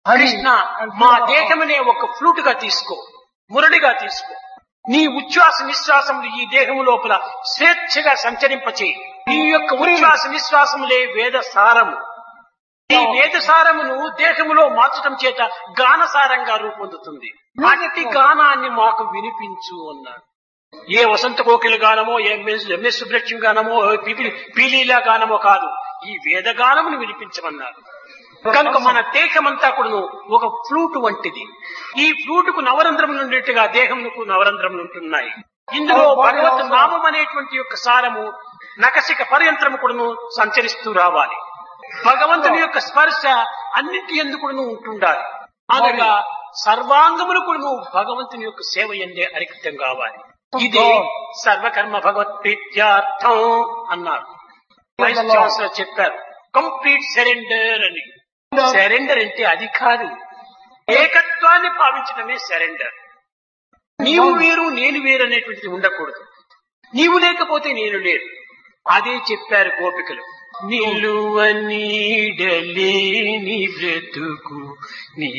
కృష్ణ మా దేహమనే ఒక ఫ్లూట్ గా తీసుకో మురడిగా తీసుకో నీ ఉచ్ఛ్వాస నిశ్వాసములు ఈ దేహము లోపల స్వేచ్ఛగా సంచరింపచేయి నీ యొక్క ఉచ్ఛ్వాస నిశ్వాసములే వేద సారము ఈ వేద సారమును దేహములో మార్చడం చేత గానసారంగా రూపొందుతుంది అట్టి గానాన్ని మాకు వినిపించు అన్నాడు ఏ వసంత కోకిల గానమో ఏ ఎంఎస్ సుబ్రహ్మణ్యం గానమో ఏ పిపి- పీలీలా గానమో కాదు ఈ వేద గానమును వినిపించమన్నారు కనుక మన దేహమంతా కూడాను ఒక ఫ్లూట్ వంటిది ఈ ఫ్లూట్ కు నవరంధ్రములు ఉండేట్టుగా దేహమునకు నవరంధ్రములు ఉంటున్నాయి ఇందులో భగవత్ నామం అనేటువంటి యొక్క సారము నకసిక పర్యంత్రము కూడాను సంచరిస్తూ రావాలి భగవంతుని యొక్క స్పర్శ అన్నింటి ఎందుకును ఉంటుండాలి అనగా సర్వాంగములు కూడాను భగవంతుని యొక్క సేవ ఎందే అరిక్తం కావాలి ఇదే సర్వకర్మ భగవత్ ప్రీత్యార్థం అన్నారు వైస్ ఛాన్సలర్ చెప్పారు కంప్లీట్ సరెండర్ అని సరెండర్ అంటే అది కాదు ఏకత్వాన్ని భావించడమే సరెండర్ నీవు వేరు నేను వేరు అనేటువంటిది ఉండకూడదు నీవు లేకపోతే నేను లేరు అదే చెప్పారు గోపికలు నిలువ నీడలేని బ్రతుకు నీ